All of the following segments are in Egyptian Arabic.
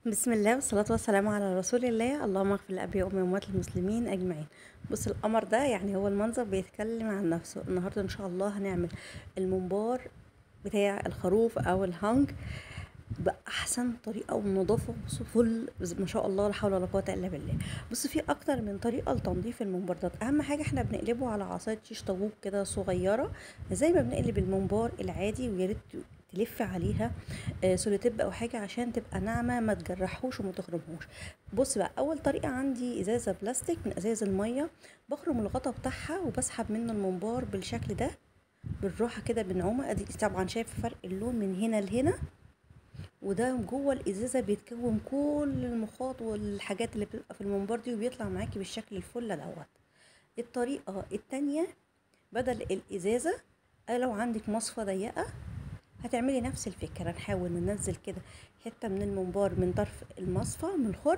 بسم الله والصلاة والسلام على رسول الله اللهم اغفر لأبي وأمي وأموات المسلمين أجمعين بص القمر ده يعني هو المنظر بيتكلم عن نفسه النهاردة إن شاء الله هنعمل الممبار بتاع الخروف أو الهانج بأحسن طريقة ونظافة بص فل ما شاء الله لا حول ولا قوة إلا بالله بص في أكتر من طريقة لتنظيف الممبردات أهم حاجة احنا بنقلبه على عصاية شيش طاووق كده صغيرة زي ما بنقلب الممبار العادي ويا ريت تلف عليها آه، سوليتيب او حاجه عشان تبقى ناعمه ما تجرحوش وما تخرمهوش بص بقى اول طريقه عندي ازازه بلاستيك من ازاز الميه بخرم الغطا بتاعها وبسحب منه الممبار بالشكل ده بالراحه كده بنعومه ادي طبعا شايف فرق اللون من هنا لهنا وده جوه الازازه بيتكون كل المخاط والحاجات اللي بتبقى في الممبار دي وبيطلع معاكي بالشكل الفله دوت الطريقه التانية بدل الازازه آه، لو عندك مصفى ضيقه هتعملي نفس الفكرة نحاول ننزل كده حتة من الممبار من طرف المصفى من الخرم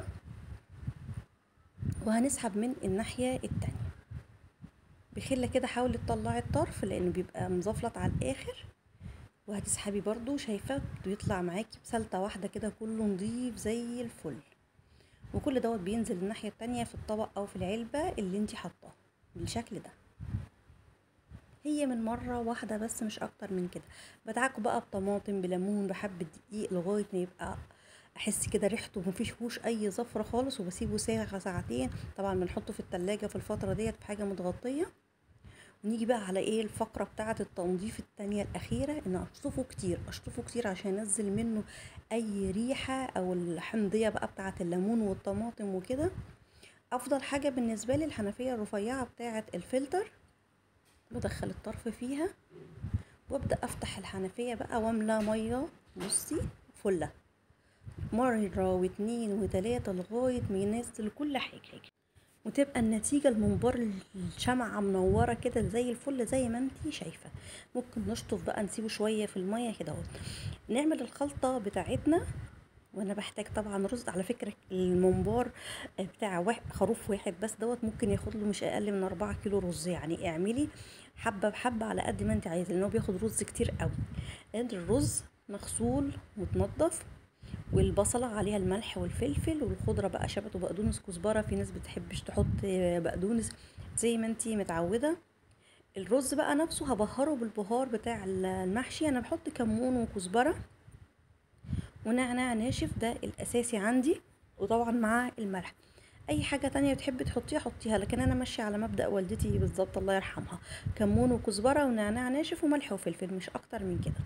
وهنسحب من الناحية التانية بخلة كده حاولي تطلعي الطرف لأنه بيبقى مزفلط على الآخر وهتسحبي برضو شايفة بيطلع معاكي بسلتة واحدة كده كله نضيف زي الفل وكل دوت بينزل الناحية التانية في الطبق أو في العلبة اللي انتي حطاه بالشكل ده هي من مرة واحدة بس مش أكتر من كده بدعكه بقى بطماطم بليمون بحبة دقيق لغاية ما يبقى أحس كده ريحته مفيش فيهوش أي زفرة خالص وبسيبه ساعة ساعتين طبعا بنحطه في التلاجة في الفترة ديت في حاجة متغطية ونيجي بقى على ايه الفقرة بتاعة التنظيف التانية الأخيرة إن أشطفه كتير أشطفه كتير عشان أنزل منه أي ريحة أو الحمضية بقى بتاعة الليمون والطماطم وكده أفضل حاجة بالنسبة لي الحنفية الرفيعة بتاعة الفلتر بدخل الطرف فيها وابدا افتح الحنفيه بقى واملى ميه بصي فله مره واتنين وتلاته لغايه ما ينزل كل حاجه وتبقى النتيجة المنبار الشمعة منورة كده زي الفل زي ما انتي شايفة ممكن نشطف بقى نسيبه شوية في المية كده اهو نعمل الخلطة بتاعتنا وانا بحتاج طبعا رز على فكرة الممبار بتاع واحد خروف واحد بس دوت ممكن ياخد له مش اقل من أربعة كيلو رز يعني اعملي حبة بحبة على قد ما انت عايزة لان هو بياخد رز كتير قوي ادي الرز مغسول متنضف والبصلة عليها الملح والفلفل والخضرة بقى شبت وبقدونس كزبرة في ناس بتحبش تحط بقدونس زي ما انتي متعودة الرز بقى نفسه هبهره بالبهار بتاع المحشي انا بحط كمون وكزبره ونعناع ناشف ده الاساسي عندي وطبعا مع الملح اي حاجة تانية بتحبي تحطيها حطيها لكن انا ماشية على مبدأ والدتي بالظبط الله يرحمها كمون وكزبرة ونعناع ناشف وملح وفلفل مش اكتر من كده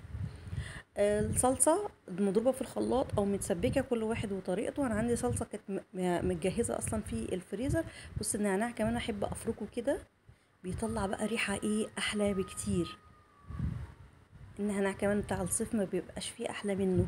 الصلصة مضروبة في الخلاط او متسبكة كل واحد وطريقته انا عندي صلصة كانت متجهزة اصلا في الفريزر بص النعناع كمان احب افركه كده بيطلع بقى ريحة ايه احلى بكتير النعناع كمان بتاع الصيف ما بيبقاش فيه احلى منه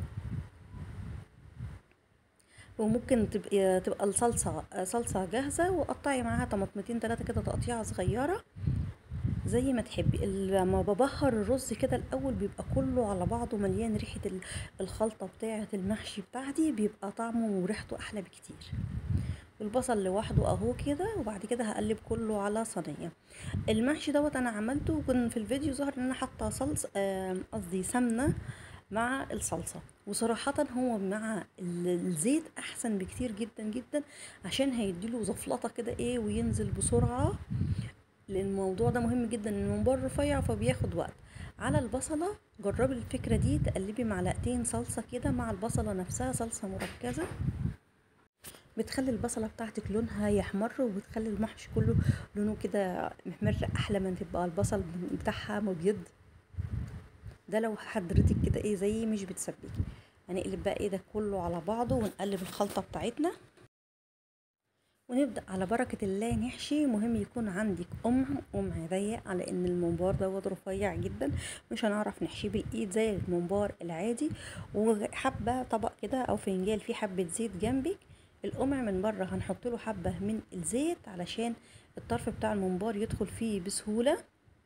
وممكن تبقى تبقى الصلصه صلصه جاهزه وقطعي معاها طماطمتين تلاتة كده تقطيعه صغيره زي ما تحبي لما ببهر الرز كده الاول بيبقى كله على بعضه مليان ريحه الخلطه بتاعه المحشي بتاعتي بيبقى طعمه وريحته احلى بكتير البصل لوحده اهو كده وبعد كده هقلب كله على صينيه المحشي دوت انا عملته وكان في الفيديو ظهر ان انا حاطه صلصه قصدي سمنه مع الصلصة وصراحة هو مع الزيت أحسن بكتير جدا جدا عشان هيديله زفلطة كده إيه وينزل بسرعة لأن الموضوع ده مهم جدا الممبار رفيع فبياخد وقت على البصلة جربي الفكرة دي تقلبي معلقتين صلصة كده مع البصلة نفسها صلصة مركزة بتخلي البصلة بتاعتك لونها يحمر وبتخلي المحشي كله لونه كده محمر أحلى من تبقى البصل بتاعها مبيض ده لو حضرتك كده ايه زي مش بتسبكي هنقلب بقى ايه ده كله على بعضه ونقلب الخلطه بتاعتنا ونبدا على بركه الله نحشي مهم يكون عندك قمع قمع ضيق على ان الممبار دوت رفيع جدا مش هنعرف نحشيه بالايد زي الممبار العادي وحبه طبق كده او فنجان فيه حبه زيت جنبك القمع من بره هنحط له حبه من الزيت علشان الطرف بتاع الممبار يدخل فيه بسهوله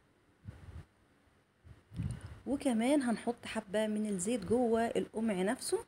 وكمان هنحط حبة من الزيت جوه القمع نفسه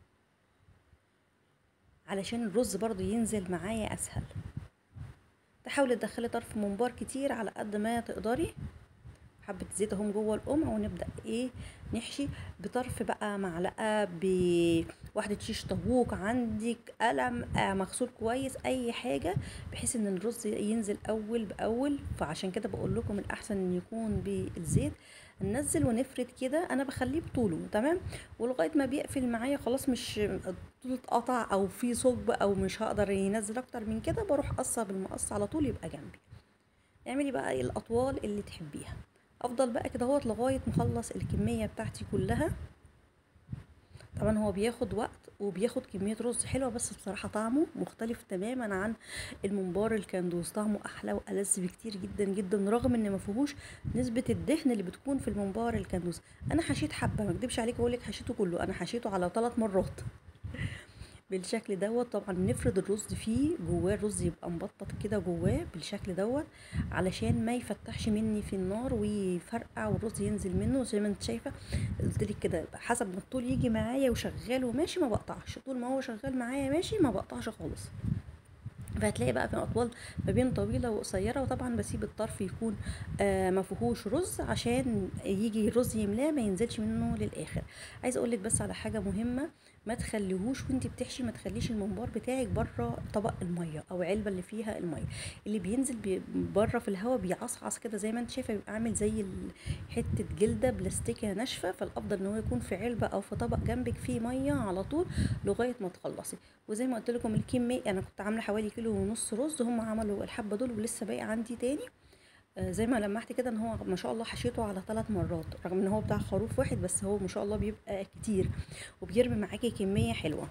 علشان الرز برضو ينزل معايا اسهل تحاولي تدخلي طرف ممبار كتير على قد ما تقدري حبة زيت اهم جوه القمع ونبدأ ايه نحشي بطرف بقى معلقة واحده شيش طاووق عندك قلم آه مغسول كويس اي حاجه بحيث ان الرز ينزل اول باول فعشان كده بقول لكم الاحسن ان يكون بالزيت ننزل ونفرد كده انا بخليه بطوله تمام ولغايه ما بيقفل معايا خلاص مش طول اتقطع او في ثقب او مش هقدر ينزل اكتر من كده بروح قصه بالمقص على طول يبقى جنبي اعملي بقى الاطوال اللي تحبيها افضل بقى كده اهوت لغايه ما اخلص الكميه بتاعتي كلها طبعا هو بياخد وقت وبياخد كميه رز حلوه بس بصراحه طعمه مختلف تماما عن الممبار الكندوز طعمه احلى والذ بكتير جدا جدا رغم ان ما فيهوش نسبه الدهن اللي بتكون في الممبار الكندوز انا حشيت حبه ما اكدبش عليك اقول لك حشيته كله انا حشيته على ثلاث مرات بالشكل دوت طبعا نفرد الرز فيه جواه الرز يبقى مبطط كده جواه بالشكل دوت علشان ما يفتحش مني في النار ويفرقع والرز ينزل منه زي ما انت شايفه قلت لك كده حسب ما الطول يجي معايا وشغال وماشي ما بقطعش طول ما هو شغال معايا ماشي ما بقطعش خالص فهتلاقي بقى في اطوال ما بين طويله وقصيره وطبعا بسيب الطرف يكون آه ما فيهوش رز عشان يجي الرز يملاه ما ينزلش منه للاخر عايزه اقول لك بس على حاجه مهمه ما تخليهوش وانت بتحشي ما تخليش الممبار بتاعك بره طبق الميه او علبه اللي فيها الميه اللي بينزل بي بره في الهواء بيعصعص كده زي ما انت شايفه بيبقى عامل زي حته جلده بلاستيكيه ناشفه فالافضل ان هو يكون في علبه او في طبق جنبك فيه ميه على طول لغايه ما تخلصي وزي ما قلت لكم الكميه انا كنت عامله حوالي كيلو ونص رز هم عملوا الحبه دول ولسه باقي عندي تاني زي ما لمحت كده ان هو ما شاء الله حشيته على ثلاث مرات رغم ان هو بتاع خروف واحد بس هو ما شاء الله بيبقى كتير وبيرمي معاكي كميه حلوه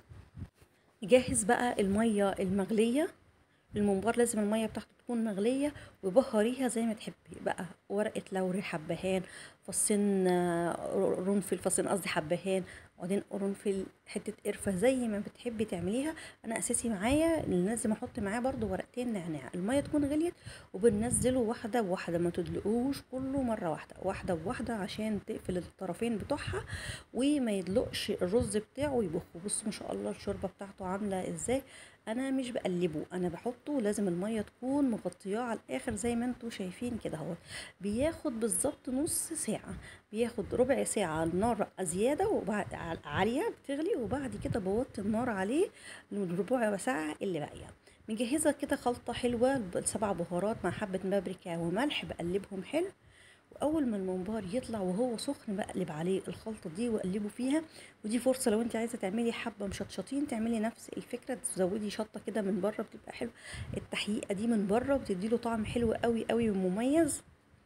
جهز بقى الميه المغليه الممبار لازم الميه بتاعته تكون مغليه وبهريها زي ما تحبي بقى ورقه لوري حبهان فصين قرنفل فصين قصدي حبهان وبعدين قرنفل حته قرفه زي ما بتحبي تعمليها انا اساسي معايا لازم احط معاه برده ورقتين نعناع الميه تكون غليت وبننزله واحده بواحده ما تدلقوش كله مره واحده واحده بواحده عشان تقفل الطرفين بتوعها وما يدلقش الرز بتاعه يبخ بصوا ما شاء الله الشوربه بتاعته عامله ازاي انا مش بقلبه انا بحطه لازم الميه تكون مغطياه على الاخر زي ما انتم شايفين كده اهو بياخد بالظبط نص ساعه بياخد ربع ساعه على النار زياده وبعد عاليه بتغلي وبعد كده بوطي النار عليه ربع ساعه اللي باقيه مجهزه كده خلطه حلوه سبع بهارات مع حبه بابريكا وملح بقلبهم حلو واول ما الممبار يطلع وهو سخن بقلب عليه الخلطه دي واقلبه فيها ودي فرصه لو انت عايزه تعملي حبه مشطشطين تعملي نفس الفكره تزودي شطه كده من بره بتبقى حلو التحقيقه دي من بره بتدي له طعم حلو قوي قوي ومميز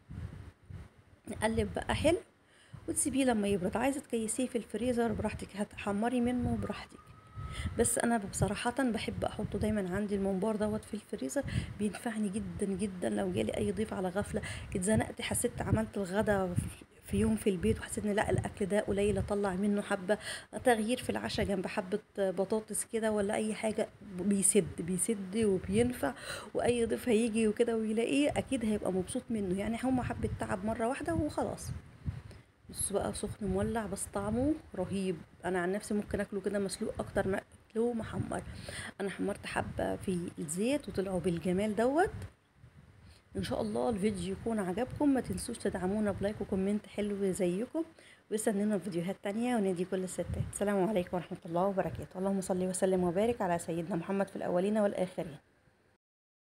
نقلب بقى حلو وتسيبيه لما يبرد عايزه تكيسيه في الفريزر براحتك هتحمري منه براحتك بس انا بصراحه بحب احطه دايما عندي الممبار دوت في الفريزر بينفعني جدا جدا لو جالي اي ضيف على غفله اتزنقت حسيت عملت الغدا في يوم في البيت وحسيت ان لا الاكل ده قليل اطلع منه حبه تغيير في العشاء جنب حبه بطاطس كده ولا اي حاجه بيسد بيسد وبينفع واي ضيف هيجي وكده ويلاقيه اكيد هيبقى مبسوط منه يعني هم حبه تعب مره واحده وخلاص بص بقى سخن مولع بس طعمه رهيب انا عن نفسي ممكن اكله كده مسلوق اكتر ما اكله محمر انا حمرت حبه في الزيت وطلعوا بالجمال دوت ان شاء الله الفيديو يكون عجبكم ما تنسوش تدعمونا بلايك وكومنت حلو زيكم واستنونا فيديوهات تانية ونادي كل الستات السلام عليكم ورحمه الله وبركاته اللهم صل وسلم وبارك على سيدنا محمد في الاولين والاخرين